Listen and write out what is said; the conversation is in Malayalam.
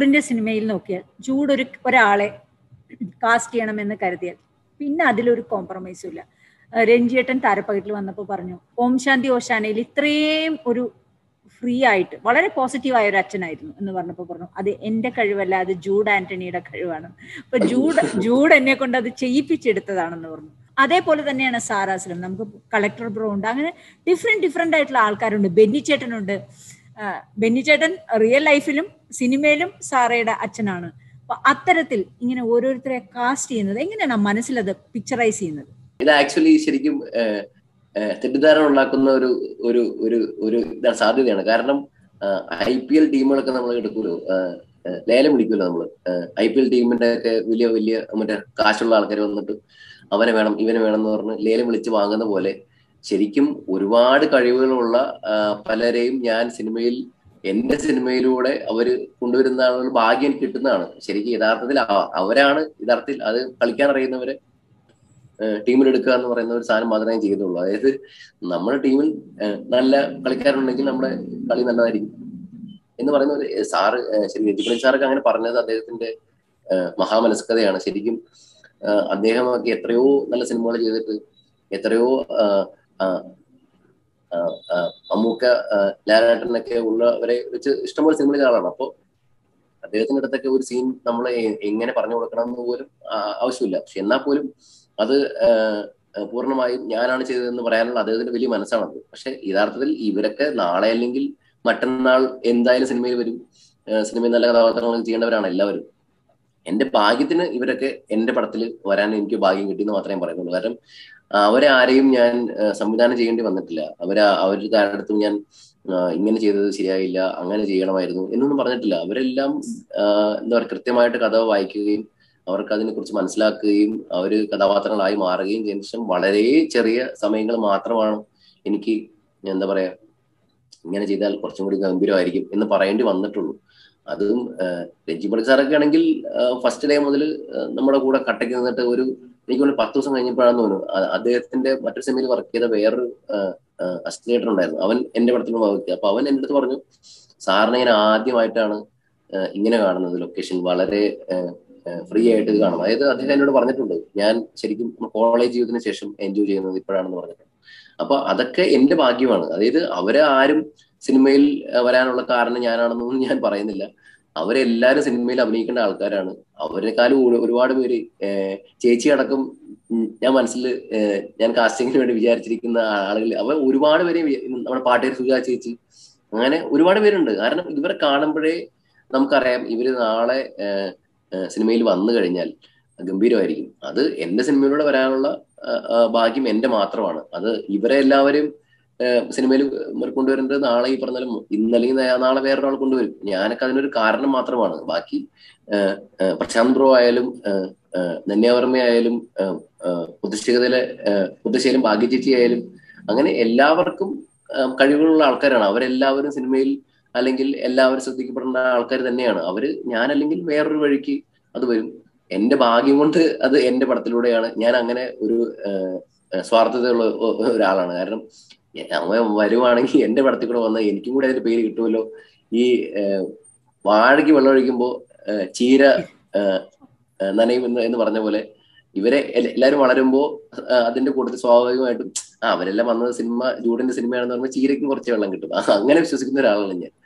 ജൂഡിന്റെ സിനിമയിൽ നോക്കിയാൽ ജൂഡ് ഒരു ഒരാളെ കാസ്റ്റ് ചെയ്യണമെന്ന് കരുതിയാൽ പിന്നെ അതിലൊരു കോംപ്രമൈസും ഇല്ല ഏഹ് രഞ്ജിയേട്ടൻ താരപ്പകറ്റിൽ വന്നപ്പോൾ പറഞ്ഞു ഓം ശാന്തി ഓശാനയിൽ ഇത്രയും ഒരു ഫ്രീ ആയിട്ട് വളരെ പോസിറ്റീവായ ഒരു അച്ഛനായിരുന്നു എന്ന് പറഞ്ഞപ്പോൾ പറഞ്ഞു അത് എന്റെ കഴിവല്ല അത് ജൂഡ് ആന്റണിയുടെ കഴിവാണ് അപ്പൊ ജൂഡ് ജൂഡ് എന്നെ കൊണ്ട് അത് ചെയ്യിപ്പിച്ചെടുത്തതാണെന്ന് പറഞ്ഞു അതേപോലെ തന്നെയാണ് സാറാസിലും നമുക്ക് കളക്ടർ ബ്രോ ഉണ്ട് അങ്ങനെ ഡിഫറെന്റ് ഡിഫറെന്റ് ആയിട്ടുള്ള ആൾക്കാരുണ്ട് ബെന്നി ചേട്ടനുണ്ട് ആ, ബെന്നി ചേട്ടൻ റിയൽ ലൈഫിലും സിനിമയിലും സാറയുടെ അച്ഛനാണ് അപ്പൊ അത്തരത്തിൽ ഇങ്ങനെ ഓരോരുത്തരെ കാസ്റ്റ് ചെയ്യുന്നത് എങ്ങനെയാണ് മനസ്സിലത് പിക്ചറൈസ് ചെയ്യുന്നത് ഇത് ആക്ച്വലി ശരിക്കും ഏഹ്, ഏഹ്, തെറ്റിദ്ധാരണ ഉണ്ടാക്കുന്ന ഒരു ഒരു ഒരു ഒരു ഇതാണ് സാധ്യതയാണ് കാരണം ഐ പി എൽ ടീമുകളൊക്കെ നമ്മൾ എടുക്കുമല്ലോ ഏഹ്, ഏഹ്, ലേലം വിളിക്കുമല്ലോ നമ്മള് ഐ പി എൽ ടീമിന്റെ ഒക്കെ വലിയ വലിയ മറ്റേ കാശുള്ള ആൾക്കാർ വന്നിട്ട് അവനെ വേണം ഇവനെ വേണം എന്ന് പറഞ്ഞ് ലേലം വിളിച്ച് വാങ്ങുന്ന പോലെ ശരിക്കും ഒരുപാട് കഴിവുകളുള്ള ആ, പലരെയും ഞാൻ സിനിമയിൽ എന്റെ സിനിമയിലൂടെ അവര് കൊണ്ടുവരുന്ന ഒരു ഭാഗ്യം എനിക്ക് കിട്ടുന്നതാണ് ശരിക്കും യഥാർത്ഥത്തിൽ അവ- അവരാണ് യഥാർത്ഥത്തിൽ അത് കളിക്കാൻ അറിയുന്നവരെ ടീമിൽ എടുക്കുക എന്ന് പറയുന്ന ഒരു സാധനം മാത്രമേ ചെയ്തുള്ളൂ അതായത് നമ്മുടെ ടീമിൽ ഏഹ്, നല്ല കളിക്കാരുണ്ടെങ്കിൽ നമ്മുടെ കളി നല്ലതായിരിക്കും എന്ന് പറയുന്ന ഒരു ഏഹ്, സാറ് ഏഹ്, ശരി രജിപണി സാറൊക്കെ അങ്ങനെ പറഞ്ഞത് അദ്ദേഹത്തിന്റെ ഏഹ്, മഹാമനസ്കതയാണ് ശരിക്കും ഏഹ്, അദ്ദേഹമൊക്കെ എത്രയോ നല്ല സിനിമകൾ ചെയ്തിട്ട് എത്രയോ ആഹ്, ആഹ്, ആഹ്, ആഹ്, മമ്മൂക്ക ആഹ്, ലാലേട്ടനൊക്കെ ഉള്ളവരെ വെച്ച് ഇഷ്ടംപോലെ സിനിമ ചെയ്ത ആളാണ് അപ്പോ അദ്ദേഹത്തിന്റെ അടുത്തൊക്കെ ഒരു സീൻ നമ്മൾ എങ്ങനെ പറഞ്ഞു കൊടുക്കണം എന്ന് പോലും ആ- ആവശ്യമില്ല പക്ഷെ എന്നാൽ പോലും അത് ആഹ്, ആഹ് പൂർണ്ണമായും ഞാനാണ് ചെയ്തതെന്ന് പറയാനുള്ള അദ്ദേഹത്തിന്റെ വലിയ മനസ്സാണത് പക്ഷെ യഥാർത്ഥത്തിൽ ഇവരൊക്കെ നാളെ അല്ലെങ്കിൽ മറ്റന്നാൾ എന്തായാലും സിനിമയിൽ വരും ആഹ് സിനിമയിൽ നല്ല കഥാപാത്രങ്ങൾ ചെയ്യേണ്ടവരാണ് എല്ലാവരും എന്റെ ഭാഗ്യത്തിന് ഇവരൊക്കെ എന്റെ പടത്തിൽ വരാൻ എനിക്ക് ഭാഗ്യം കിട്ടിയെന്ന് മാത്രമേ പറയുന്നുള്ളൂ കാരണം ആ, അവരെ ആരെയും ഞാൻ ആ, സംവിധാനം ചെയ്യേണ്ടി വന്നിട്ടില്ല അവരെ അവരുടെ അടുത്തും ഞാൻ ആ, ഇങ്ങനെ ചെയ്തത് ശരിയായില്ല അങ്ങനെ ചെയ്യണമായിരുന്നു എന്നൊന്നും പറഞ്ഞിട്ടില്ല അവരെല്ലാം ആ, എന്താ പറയുക കൃത്യമായിട്ട് കഥ വായിക്കുകയും അവർക്ക് അതിനെ കുറിച്ച് മനസ്സിലാക്കുകയും അവര് കഥാപാത്രങ്ങളായി മാറുകയും ചെയ്ത ശേഷം വളരെ ചെറിയ സമയങ്ങൾ മാത്രമാണ് എനിക്ക് എന്താ പറയാ ഇങ്ങനെ ചെയ്താൽ കുറച്ചും കൂടി ഗംഭീരമായിരിക്കും എന്ന് പറയേണ്ടി വന്നിട്ടുള്ളൂ അതും രഞ്ജി പണിക്ക് സാറൊക്കെ ആണെങ്കിൽ ഫസ്റ്റ് ഡേ മുതൽ നമ്മുടെ കൂടെ കട്ടയ്ക്ക് നിന്നിട്ട് ഒരു എനിക്ക് തോന്നുന്നു പത്ത് ദിവസം കഴിഞ്ഞപ്പോഴാണെന്ന് തോന്നുന്നു അ- അദ്ദേഹത്തിന്റെ മറ്റൊരു സിനിമയിൽ വർക്ക് ചെയ്ത വേറൊരു അസിസ്റ്റേറ്റർ ഉണ്ടായിരുന്നു അവൻ എന്റെ പടത്തിൽ വർക്ക് അപ്പൊ അവൻ എന്റെ അടുത്ത് പറഞ്ഞു സാറിനെ ഞാൻ ആദ്യമായിട്ടാണ് ആ, ഇങ്ങനെ കാണുന്നത് ലൊക്കേഷൻ വളരെ ഫ്രീ ആയിട്ട് ഇത് കാണും അതായത് അദ്ദേഹം എന്നോട് പറഞ്ഞിട്ടുണ്ട് ഞാൻ ശരിക്കും കോളേജ് ജീവിതത്തിന് ശേഷം എൻജോയ് ചെയ്യുന്നത് ഇപ്പോഴാണെന്ന് പറഞ്ഞിട്ടുണ്ട് അപ്പൊ അതൊക്കെ എന്റെ ഭാഗ്യമാണ് അതായത് അവരെ ആരും സിനിമയിൽ ആ, വരാനുള്ള കാരണം ഞാനാണെന്നൊന്നും ഞാൻ പറയുന്നില്ല അവരെല്ലാരും സിനിമയിൽ അഭിനയിക്കേണ്ട ആൾക്കാരാണ് അവരെക്കാളും ഒരു- ഒരുപാട് പേര് ഏഹ്, ചേച്ചി അടക്കം ഉം, ഞാൻ മനസ്സിൽ ഏഹ്, ഞാൻ കാസ്റ്റിങ്ങിന് വേണ്ടി വിചാരിച്ചിരിക്കുന്ന ആളുകൾ അവർ ഒരുപാട് പേരെ വി- നമ്മുടെ പാട്ടേർ സുജാ ചേച്ചി അങ്ങനെ ഒരുപാട് പേരുണ്ട് കാരണം ഇവരെ കാണുമ്പോഴേ നമുക്കറിയാം ഇവര് നാളെ ഏഹ്, ഏഹ്, സിനിമയിൽ വന്നു കഴിഞ്ഞാൽ ഗംഭീരമായിരിക്കും അത് എന്റെ സിനിമയിലൂടെ വരാനുള്ള ആ, ആ, ഭാഗ്യം എന്റെ മാത്രമാണ് അത് ഇവരെ എല്ലാവരും സിനിമയിൽ കൊണ്ടുവരുന്നത് നാളെ ഈ പറഞ്ഞാലും ഇന്നല്ലെങ്കിൽ നാ- നാളെ വേറൊരാൾ കൊണ്ടുവരും ഞാനൊക്കെ അതിനൊരു കാരണം മാത്രമാണ് ബാക്കി ഏഹ്, ഏഹ്, പ്രശാന്ത് ബ്രോ ആയാലും ഏഹ്, ഏഹ്, ധന്യവർമ്മ ആയാലും ഏഹ്, ഏഹ്, പുതുശ്ശേഖത്തിലെ ഏഹ്, പുതുശ്ശേലും ഭാഗ്യചേച്ചി ആയാലും അങ്ങനെ എല്ലാവർക്കും ഏഹ്, കഴിവുകളുള്ള ആൾക്കാരാണ് അവരെല്ലാവരും സിനിമയിൽ അല്ലെങ്കിൽ എല്ലാവരും ശ്രദ്ധിക്കപ്പെടുന്ന ആൾക്കാർ തന്നെയാണ് അവര് ഞാനല്ലെങ്കിൽ വേറൊരു വഴിക്ക് അത് വരും എന്റെ ഭാഗ്യം കൊണ്ട് അത് എന്റെ പടത്തിലൂടെയാണ് ഞാൻ അങ്ങനെ ഒരു ഏഹ്, ഏഹ്, സ്വാർത്ഥതയുള്ള ഒ- ഒരാളാണ് കാരണം അവൻ വരുവാണെങ്കിൽ എന്റെ പടത്തിൽ കൂടെ വന്നാൽ എനിക്കും കൂടെ അതിന്റെ പേര് കിട്ടുമല്ലോ ഈ ഏഹ്, വാഴയ്ക്ക് വെള്ളം ഒഴിക്കുമ്പോ ഏഹ്, ചീര ഏഹ്, ഏഹ്, നനയും എന്ന് എന്ന് പറഞ്ഞ പോലെ ഇവരെ എല്ല- എല്ലാവരും വളരുമ്പോ ആ, അതിന്റെ കൂട്ടത്തിൽ സ്വാഭാവികമായിട്ടും ആ അവരെല്ലാം വന്നത് സിനിമ ജൂഡിന്റെ സിനിമയാണെന്ന് പറയുമ്പോൾ ചീരയ്ക്കും കുറച്ച് വെള്ളം കിട്ടും ആ, അങ്ങനെ വിശ്വസിക്കുന്ന ഒരാളാണ് ഞാൻ